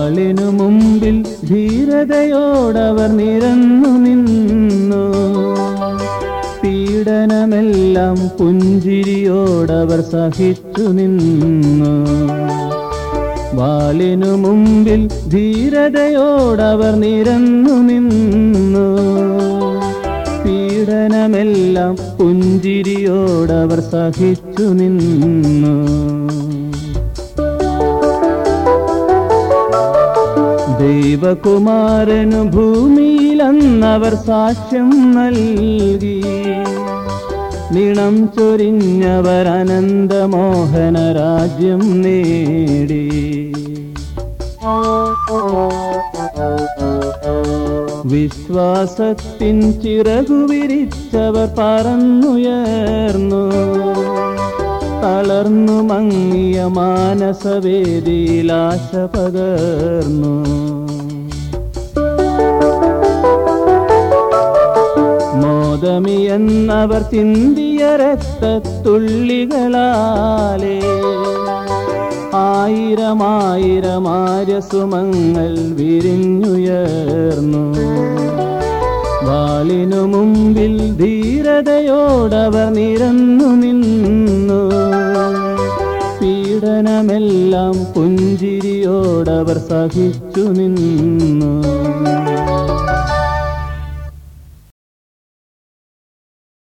വാളിനു മുമ്പിൽ ധീരതയോടവർ നിരന്നു നിന്നു പീഡനമെല്ലാം പുഞ്ചിരിയോടവർ സഹിച്ചു നിന്നു വാളിനു മുമ്പിൽ ധീരതയോടവർ നിരന്നു നിന്നു പീഡനമെല്ലാം പുഞ്ചിരിയോടവർ സഹിച്ചു നിന്നു ദൈവകുമാരനു ഭൂമിയിലന്നവർ സാക്ഷ്യം നൽകി നിണം ചൊരിഞ്ഞവർ അനന്തമോഹന രാജ്യം നേടി വിശ്വാസത്തിൻ ചിറകു വിരിച്ചവർ പറന്നുയർന്നു തളർന്നു മങ്ങിയ മാനസവേദിയിൽ ആശ പകർന്നു മോദമിയെന്നവർ ചിന്തിയ രക്തത്തുള്ളികളാലേ ആയിരമായിരം ആര്യസുമങ്ങൾ വിരിഞ്ഞുയർന്നു വാളിനു മുമ്പിൽ ധീരതയോടവർ നിരന്നു നിന്നു പീഡനമെല്ലാം പുഞ്ചിരിയോടവർ സഹിച്ചു നിന്നു